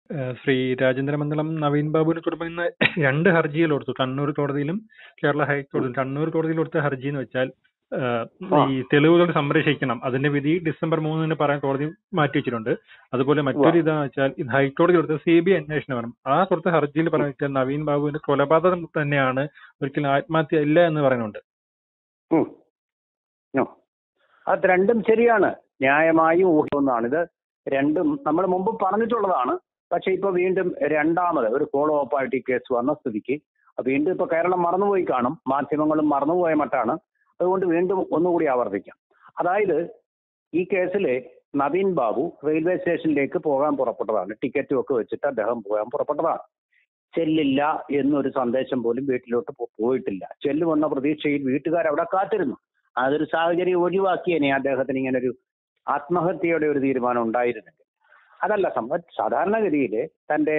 ഏഹ് ശ്രീ രാജേന്ദ്രമംഗലം നവീൻ ബാബുവിനെ കുറിച്ച് ഇന്ന് രണ്ട് ഹർജികൾ കൊടുത്തു കണ്ണൂർ കോടതിയിലും കേരള ഹൈക്കോടതിയിലും കണ്ണൂർ കോടതിയിൽ കൊടുത്ത ഹർജി എന്ന് വെച്ചാൽ ഏഹ് ആ. ഈ തെളിവുകൾ സംരക്ഷിക്കണം അതിന്റെ വിധി ഡിസംബർ മൂന്നിന് പറയാൻ കോടതി മാറ്റി വെച്ചിട്ടുണ്ട് അതുപോലെ മറ്റൊരു ഇതാന്ന് വെച്ചാൽ ഇത് ഹൈക്കോടതി കൊടുത്ത സി ബി ഐ അന്വേഷണം വേണം ആ കൊടുത്ത ഹർജിയിൽ പറഞ്ഞ വെച്ചാൽ നവീൻ ബാബുവിന്റെ കൊലപാതകം തന്നെയാണ് ഒരിക്കലും ആത്മഹത്യ ഇല്ല എന്ന് പറയുന്നുണ്ട് ഉം. ഉം. അത് രണ്ടും ശരിയാണ് ന്യായമായി ഊഹിക്കുന്നതാണ് ഇത് രണ്ടും നമ്മൾ മുമ്പ് പറഞ്ഞിട്ടുള്ളതാണ് പക്ഷെ ഇപ്പൊ വീണ്ടും രണ്ടാമത് ഒരു ഫോളോ അപ്പ് ആയിട്ട് ഈ കേസ് വന്ന സ്ഥിതിക്ക് വീണ്ടും ഇപ്പൊ കേരളം മറന്നുപോയി കാണും മാധ്യമങ്ങളും മറന്നുപോയ മട്ടാണ് അതുകൊണ്ട് വീണ്ടും ഒന്നുകൂടി ആവർത്തിക്കാം അതായത് ഈ കേസില് നവീൻ ബാബു റെയിൽവേ സ്റ്റേഷനിലേക്ക് പോകാൻ പുറപ്പെട്ടതാണ് ടിക്കറ്റും ഒക്കെ വെച്ചിട്ട് അദ്ദേഹം പോകാൻ പുറപ്പെട്ടതാണ് ചെല്ലില്ല എന്നൊരു സന്ദേശം പോലും വീട്ടിലോട്ട് പോ- പോയിട്ടില്ല ചെല്ലുമെന്ന പ്രതീക്ഷയിൽ വീട്ടുകാർ അവിടെ കാത്തിരുന്നു അതൊരു സാഹചര്യം ഒഴിവാക്കിയേനെ അദ്ദേഹത്തിന് ഇങ്ങനെ ഒരു ആത്മഹത്യയുടെ ഒരു തീരുമാനം ഉണ്ടായിരുന്നെങ്കിൽ അതല്ല സംഭവം സാധാരണഗതിയിൽ തന്റെ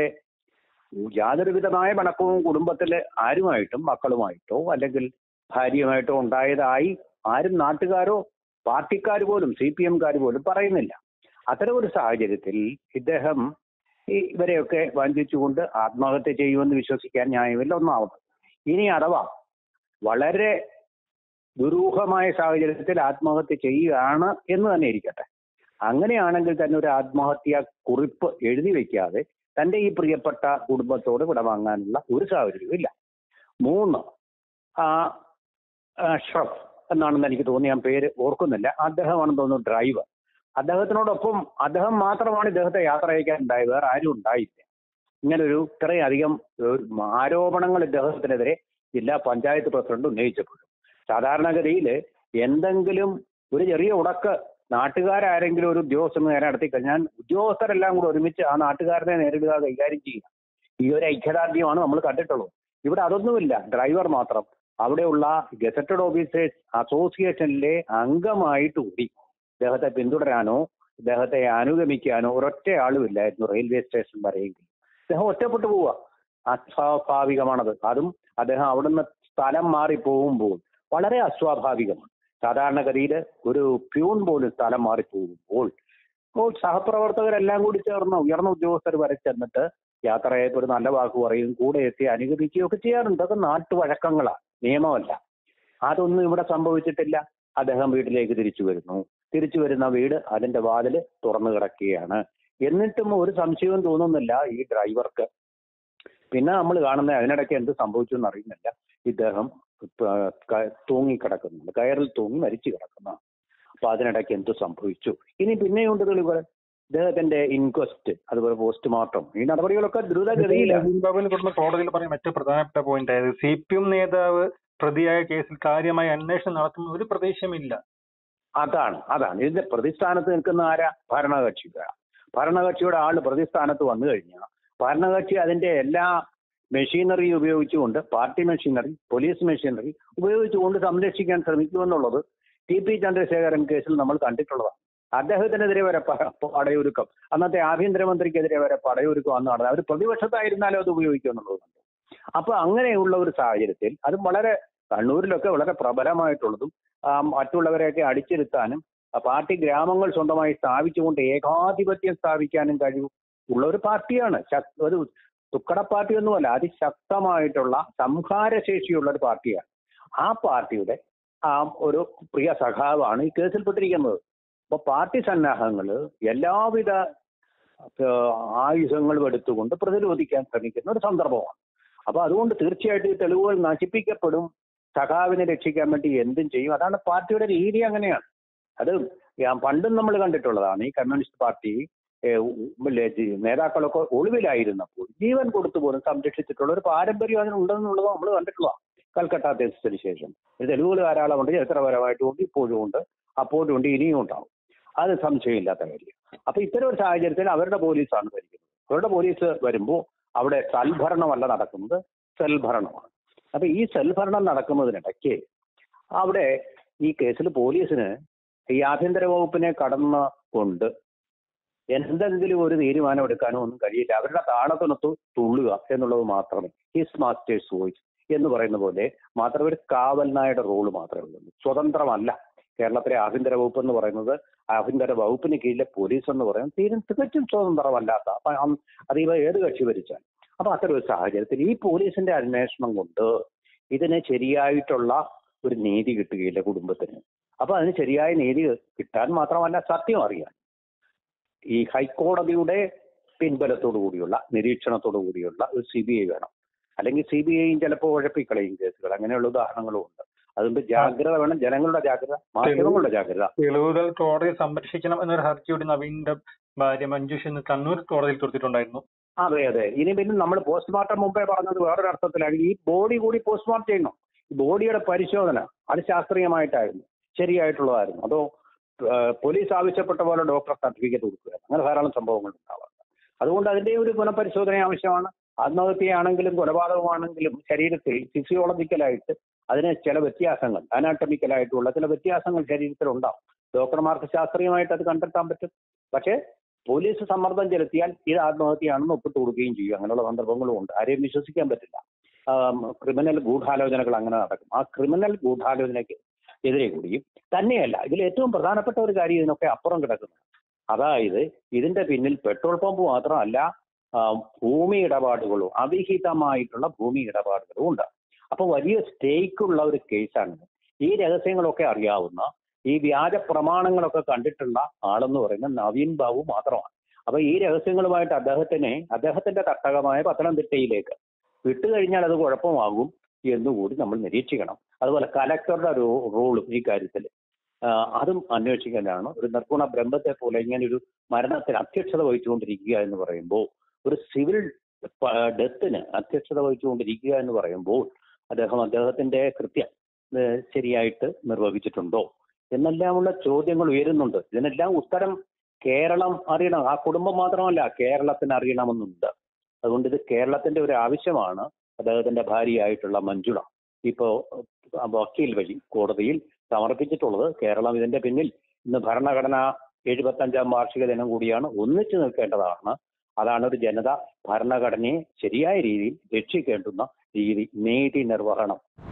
യാതൊരു വിധമായ പിണക്കവും കുടുംബത്തിലെ ആരുമായിട്ടും മക്കളുമായിട്ടോ അല്ലെങ്കിൽ ഭാര്യയുമായിട്ടോ ഉണ്ടായതായി ആരും നാട്ടുകാരോ പാർട്ടിക്കാർ പോലും സി പി എംകാർ പോലും പറയുന്നില്ല അത്തരം ഒരു സാഹചര്യത്തിൽ ഇദ്ദേഹം ഈ ഇവരെയൊക്കെ വഞ്ചിച്ചുകൊണ്ട് ആത്മഹത്യ ചെയ്യുമെന്ന് വിശ്വസിക്കാൻ ന്യായമില്ല ഒന്നാമത് ഇനി അഥവാ വളരെ ദുരൂഹമായ സാഹചര്യത്തിൽ ആത്മഹത്യ ചെയ്യുകയാണ് എന്ന് തന്നെ ഇരിക്കട്ടെ അങ്ങനെയാണെങ്കിൽ തന്നെ ഒരു ആത്മഹത്യ കുറിപ്പ് എഴുതി വെക്കാതെ തന്റെ ഈ പ്രിയപ്പെട്ട കുടുംബത്തോട് വിടവാങ്ങാനുള്ള ഒരു സാഹചര്യവും ഇല്ല മൂന്ന് ആ അഷ്റഫ് എന്നാണെന്ന് എനിക്ക് തോന്നി ഞാൻ പേര് ഓർക്കുന്നില്ല അദ്ദേഹമാണെന്ന് തോന്നുന്നു ഡ്രൈവർ അദ്ദേഹത്തിനോടൊപ്പം അദ്ദേഹം മാത്രമാണ് ഇദ്ദേഹത്തെ യാത്ര അയക്കാൻ ഉണ്ടായത് വേറെ ആരും ഉണ്ടായില്ല ഇങ്ങനൊരു ഇത്രയും അധികം ഒരു ആരോപണങ്ങൾ ഇദ്ദേഹത്തിനെതിരെ ജില്ലാ പഞ്ചായത്ത് പ്രസിഡന്റ് ഉന്നയിച്ചപ്പോഴും സാധാരണഗതിയിൽ എന്തെങ്കിലും ഒരു ചെറിയ ഉടക്ക് നാട്ടുകാരാരെങ്കിലും ഒരു ഉദ്യോഗസ്ഥന് നേരെ നടത്തി കഴിഞ്ഞാൽ ഉദ്യോഗസ്ഥരെല്ലാം കൂടെ ഒരുമിച്ച് ആ നാട്ടുകാരനെ നേരിടുക കൈകാര്യം ചെയ്യുക ഈ ഒരു ഐക്യദാർഢ്യമാണ് നമ്മൾ കണ്ടിട്ടുള്ളത് ഇവിടെ അതൊന്നുമില്ല ഡ്രൈവർ മാത്രം അവിടെയുള്ള ഗസറ്റഡ് ഓഫീസേഴ്സ് അസോസിയേഷനിലെ അംഗമായിട്ട് കൂടി ഇദ്ദേഹത്തെ പിന്തുടരാനോ ഇദ്ദേഹത്തെ അനുഗമിക്കാനോ ഒരൊറ്റ ആളുമില്ലായിരുന്നു റെയിൽവേ സ്റ്റേഷൻ വരെയെങ്കിലും അദ്ദേഹം ഒറ്റപ്പെട്ടു പോവുക അസ്വാഭാവികമാണത് അതും അദ്ദേഹം അവിടുന്ന് സ്ഥലം മാറി പോകുമ്പോൾ വളരെ അസ്വാഭാവികമാണ് സാധാരണഗതിയിൽ ഒരു പ്യൂൺ പോലും സ്ഥലം മാറി പോകുമ്പോൾ ഇപ്പോൾ സഹപ്രവർത്തകരെല്ലാം കൂടി ചേർന്ന് ഉയർന്ന ഉദ്യോഗസ്ഥർ വരെ ചെന്നിട്ട് യാത്രയായപ്പോൾ ഒരു നല്ല വാക്ക് പറയും കൂടെ എത്തി അനുഗമിക്കുകയും ഒക്കെ ചെയ്യാറുണ്ട് അതൊക്കെ നാട്ടുവഴക്കങ്ങളാണ് നിയമമല്ല അതൊന്നും ഇവിടെ സംഭവിച്ചിട്ടില്ല അദ്ദേഹം വീട്ടിലേക്ക് തിരിച്ചു വരുന്നു തിരിച്ചു വരുന്ന വീട് അതിന്റെ വാതില് തുറന്നു കിടക്കുകയാണ് എന്നിട്ടും ഒരു സംശയവും തോന്നുന്നില്ല ഈ ഡ്രൈവർക്ക് പിന്നെ നമ്മൾ കാണുന്ന അതിനിടയ്ക്ക് എന്ത് സംഭവിച്ചു എന്ന് അറിയുന്നില്ല ഇദ്ദേഹം ക- ക- തൂങ്ങിക്കിടക്കുന്നുണ്ട് കയറിൽ തൂങ്ങി മരിച്ചു കിടക്കുന്ന അപ്പൊ അതിനിടയ്ക്ക് എന്ത് സംഭവിച്ചു ഇനി പിന്നെയുണ്ട് തെളിവുകൾ ഇദ്ദേഹത്തിന്റെ ഇൻക്വസ്റ്റ് അതുപോലെ പോസ്റ്റ്മോർട്ടം ഈ നടപടികളൊക്കെ ദ്രുതഗതിയിലാണ് നവീൻ ബാബുവിനെ കുറിച്ച് കോടതിയിൽ പറഞ്ഞ മറ്റു പ്രധാനപ്പെട്ട പോയിന്റ് ആയത് സി പി എം നേതാവ് പ്രതിയായ കേസിൽ കാര്യമായ അന്വേഷണം നടത്തുന്ന ഒരു പ്രതീക്ഷയുമില്ല അതാണ് അതാണ് ഇതിന്റെ പ്രതിസ്ഥാനത്ത് നിൽക്കുന്ന ആരാ ഭരണകക്ഷിക്കാരാ ഭരണകക്ഷിയുടെ ആള് പ്രതിസ്ഥാനത്ത് വന്നു കഴിഞ്ഞാൽ ഭരണകക്ഷി അതിന്റെ എല്ലാ മെഷീനറി ഉപയോഗിച്ചുകൊണ്ട് പാർട്ടി മെഷീനറി പോലീസ് മെഷീനറി ഉപയോഗിച്ചുകൊണ്ട് സംരക്ഷിക്കാൻ ശ്രമിക്കുമെന്നുള്ളത് ടി പി ചന്ദ്രശേഖരൻ കേസിൽ നമ്മൾ കണ്ടിട്ടുള്ളതാണ് അദ്ദേഹത്തിനെതിരെ വരെ പ- പടയൊരുക്കം അന്നത്തെ ആഭ്യന്തരമന്ത്രിക്കെതിരെ വരെ പടയൊരുക്കം അന്ന് നടന്നത് അവർ പ്രതിപക്ഷത്തായിരുന്നാലും അത് ഉപയോഗിക്കുമെന്നുള്ളതുണ്ട് അപ്പൊ അങ്ങനെയുള്ള ഒരു സാഹചര്യത്തിൽ അതും വളരെ കണ്ണൂരിലൊക്കെ വളരെ പ്രബലമായിട്ടുള്ളതും ആ, മറ്റുള്ളവരെയൊക്കെ അടിച്ചിരുത്താനും ആ പാർട്ടി ഗ്രാമങ്ങൾ സ്വന്തമായി സ്ഥാപിച്ചുകൊണ്ട് ഏകാധിപത്യം സ്ഥാപിക്കാനും കഴിവ് ഉള്ള ഒരു പാർട്ടിയാണ് ശക്- ഒരു തുക്കട പാർട്ടിയൊന്നുമല്ല അതിശക്തമായിട്ടുള്ള സംഹാരശേഷിയുള്ള ഒരു പാർട്ടിയാണ് ആ പാർട്ടിയുടെ ആ ഒരു പ്രിയ സഖാവാണ് ഈ കേസിൽപ്പെട്ടിരിക്കുന്നത് അപ്പൊ പാർട്ടി സന്നാഹങ്ങള് എല്ലാവിധ ഏഹ്, ആയുധങ്ങളും എടുത്തുകൊണ്ട് പ്രതിരോധിക്കാൻ ശ്രമിക്കുന്ന ഒരു സന്ദർഭമാണ് അപ്പൊ അതുകൊണ്ട് തീർച്ചയായിട്ടും ഈ തെളിവുകൾ നശിപ്പിക്കപ്പെടും സഖാവിനെ രക്ഷിക്കാൻ വേണ്ടി എന്തും ചെയ്യും അതാണ് പാർട്ടിയുടെ രീതി അങ്ങനെയാണ് അത് ഞാൻ പണ്ടും നമ്മൾ കണ്ടിട്ടുള്ളതാണ് ഈ കമ്മ്യൂണിസ്റ്റ് പാർട്ടി ഏഹ്, ഉ- ഇല്ലേ, ജി- നേതാക്കളൊക്കെ ഒളിവിലായിരുന്നപ്പോൾ ജീവൻ കൊടുത്തു പോലും സംരക്ഷിച്ചിട്ടുള്ള ഒരു പാരമ്പര്യം അതിനുണ്ടെന്നുള്ളത് നമ്മൾ കണ്ടിട്ടുള്ളതാണ് കൽക്കട്ട കേസിന് ശേഷം ഇത് തെളിവുകൾ ധാരാളമുണ്ട് ചരിത്രപരമായിട്ടും ഉണ്ട് ഇപ്പോഴും ഉണ്ട് അപ്പോഴും ഉണ്ട് ഇനിയും ഉണ്ടാവും അത് സംശയമില്ലാത്ത കാര്യം അപ്പൊ ഇത്തരം ഒരു സാഹചര്യത്തിൽ അവരുടെ പോലീസാണ് ഭരിക്കുന്നത് അവരുടെ പോലീസ് വരുമ്പോൾ അവിടെ സൽഭരണമല്ല നടക്കുന്നത് സെൽഭരണമാണ് അപ്പൊ ഈ സെൽഭരണം നടക്കുന്നതിനിടയ്ക്ക് അവിടെ ഈ കേസിൽ പോലീസിന് ഈ ആഭ്യന്തര വകുപ്പിനെ കടന്ന് കൊണ്ട് എന്തെങ്കിലും ഒരു തീരുമാനം എടുക്കാനോ ഒന്നും കഴിയില്ല അവരുടെ താളത്തിനൊത്ത് തുള്ളുക എന്നുള്ളത് മാത്രമേ ഹിസ് മാസ്റ്റേഴ്സ് വോയിസ് എന്ന് പറയുന്ന പോലെ മാത്രമേ ഒരു കാവൽനായുടെ റോള് മാത്രമേ ഉള്ളൂ സ്വതന്ത്രമല്ല കേരളത്തിലെ ആഭ്യന്തര വകുപ്പ് എന്ന് പറയുന്നത് ആഭ്യന്തര വകുപ്പിന് കീഴിലെ പോലീസ് എന്ന് പറയുന്നത് തീരും തികച്ചും സ്വതന്ത്രമല്ലാത്ത അപ്പൊ അം- അതീവ ഏത് കക്ഷി ഭരിച്ചാൽ അപ്പൊ അത്തരം ഒരു സാഹചര്യത്തിൽ ഈ പോലീസിന്റെ അന്വേഷണം കൊണ്ട് ഇതിന് ശരിയായിട്ടുള്ള ഒരു നീതി കിട്ടുകയില്ല കുടുംബത്തിന് അപ്പൊ അതിന് ശരിയായ നീതി കിട്ടാൻ മാത്രമല്ല സത്യം അറിയാൻ ഈ ഹൈക്കോടതിയുടെ പിൻബലത്തോടു കൂടിയുള്ള നിരീക്ഷണത്തോടു കൂടിയുള്ള ഒരു സി ബി ഐ വേണം അല്ലെങ്കിൽ സി ബി ഐയും ചിലപ്പോൾ ഉഴപ്പിക്കളയും കേസുകൾ അങ്ങനെയുള്ള ഉദാഹരണങ്ങളും ഉണ്ട് അതുകൊണ്ട് ജാഗ്രത വേണം ജനങ്ങളുടെ ജാഗ്രത മാധ്യമങ്ങളുടെ ജാഗ്രത തെളിവുകൾ കോടതി സംരക്ഷിക്കണം എന്നൊരു ഹർജി കൂടി നവീന്റെ ഭാര്യ മഞ്ജുഷ് ഇന്ന് കണ്ണൂർ കോടതിയിൽ കൊടുത്തിട്ടുണ്ടായിരുന്നു അതെ അതെ ഇനി പിന്നെ നമ്മൾ പോസ്റ്റ്മോർട്ടം മുമ്പേ പറഞ്ഞത് വേറൊരു അർത്ഥത്തിലാണ് ഈ ബോഡി കൂടി പോസ്റ്റ്മോർട്ടം ചെയ്യണം ഈ ബോഡിയുടെ പരിശോധന അത് ശാസ്ത്രീയമായിട്ടായിരുന്നു ശരിയായിട്ടുള്ളതായിരുന്നു അതോ ആ, പോലീസ് ആവശ്യപ്പെട്ട പോലെ ഡോക്ടർ സർട്ടിഫിക്കറ്റ് കൊടുക്കുക അങ്ങനെ ധാരാളം സംഭവങ്ങൾ ഉണ്ടാവാറുണ്ട് അതുകൊണ്ട് അതിന്റെ ഒരു പുനഃപരിശോധന ആവശ്യമാണ് ആത്മഹത്യയാണെങ്കിലും കൊലപാതകമാണെങ്കിലും ശരീരത്തിൽ ഫിസിയോളജിക്കലായിട്ട് അതിന് ചില വ്യത്യാസങ്ങൾ അനാട്ടമിക്കലായിട്ടുള്ള ചില വ്യത്യാസങ്ങൾ ശരീരത്തിൽ ഉണ്ടാവും ഡോക്ടർമാർക്ക് ശാസ്ത്രീയമായിട്ട് അത് കണ്ടെത്താൻ പറ്റും പക്ഷേ പോലീസ് സമ്മർദ്ദം ചെലുത്തിയാൽ ഇത് ആത്മഹത്യയാണെന്ന് ഒപ്പിട്ട് കൊടുക്കുകയും ചെയ്യും അങ്ങനെയുള്ള സന്ദർഭങ്ങളും ഉണ്ട് ആരെയും വിശ്വസിക്കാൻ പറ്റില്ല ആം, ക്രിമിനൽ ഗൂഢാലോചനകൾ അങ്ങനെ നടക്കും ആ ക്രിമിനൽ ഗൂഢാലോചനയ്ക്ക് എതിരെ കൂടിയും തന്നെയല്ല ഇതിൽ ഏറ്റവും പ്രധാനപ്പെട്ട ഒരു കാര്യം ഇതിനൊക്കെ അപ്പുറം കിടക്കുന്നു അതായത് ഇതിന്റെ പിന്നിൽ പെട്രോൾ പമ്പ് മാത്രമല്ല ആ, ഭൂമി ഇടപാടുകളും അവിഹിതമായിട്ടുള്ള ഭൂമി ഇടപാടുകളും ഉണ്ട് അപ്പൊ വലിയ സ്റ്റേക്കുള്ള ഒരു കേസാണ് ഈ രഹസ്യങ്ങളൊക്കെ അറിയാവുന്ന ഈ വ്യാജ പ്രമാണങ്ങളൊക്കെ കണ്ടിട്ടുള്ള ആളെന്ന് പറയുന്നത് നവീൻ ബാബു മാത്രമാണ് അപ്പൊ ഈ രഹസ്യങ്ങളുമായിട്ട് അദ്ദേഹത്തിനെ അദ്ദേഹത്തിന്റെ തട്ടകമായ പത്തനംതിട്ടയിലേക്ക് വിട്ടുകഴിഞ്ഞാൽ അത് കുഴപ്പമാകും എന്നുകൂടി നമ്മൾ നിരീക്ഷിക്കണം അതുപോലെ കലക്ടറുടെ ഒരു റോളും ഈ കാര്യത്തിൽ അതും അന്വേഷിക്കാനാണ് ഒരു നിർഗുണ ബ്രഹ്മത്തെ പോലെ ഇങ്ങനെ ഒരു മരണത്തിന് അധ്യക്ഷത വഹിച്ചുകൊണ്ടിരിക്കുക എന്ന് പറയുമ്പോൾ ഒരു സിവിൽ ഡെത്തിന് അധ്യക്ഷത വഹിച്ചുകൊണ്ടിരിക്കുക എന്ന് പറയുമ്പോൾ അദ്ദേഹം അദ്ദേഹത്തിന്റെ കൃത്യം ഏഹ് ശരിയായിട്ട് നിർവഹിച്ചിട്ടുണ്ടോ എന്നെല്ലാമുള്ള ചോദ്യങ്ങൾ ഉയരുന്നുണ്ട് ഇതിനെല്ലാം ഉത്തരം കേരളം അറിയണം ആ കുടുംബം മാത്രമല്ല കേരളത്തിന് അറിയണമെന്നുണ്ട് അതുകൊണ്ട് ഇത് കേരളത്തിന്റെ ഒരു ആവശ്യമാണ് അദ്ദേഹത്തിന്റെ ഭാര്യയായിട്ടുള്ള മഞ്ജുള ഇപ്പോ അഹ് വക്കീൽ വഴി കോടതിയിൽ സമർപ്പിച്ചിട്ടുള്ളത് കേരളം ഇതിന്റെ പിന്നിൽ ഇന്ന് ഭരണഘടന എഴുപത്തഞ്ചാം വാർഷിക ദിനം കൂടിയാണ് ഒന്നിച്ചു നിൽക്കേണ്ടതാണ് അതാണ് ഒരു ജനത ഭരണഘടനയെ ശരിയായ രീതിയിൽ രക്ഷിക്കേണ്ടുന്ന രീതി നീതി നിർവഹണം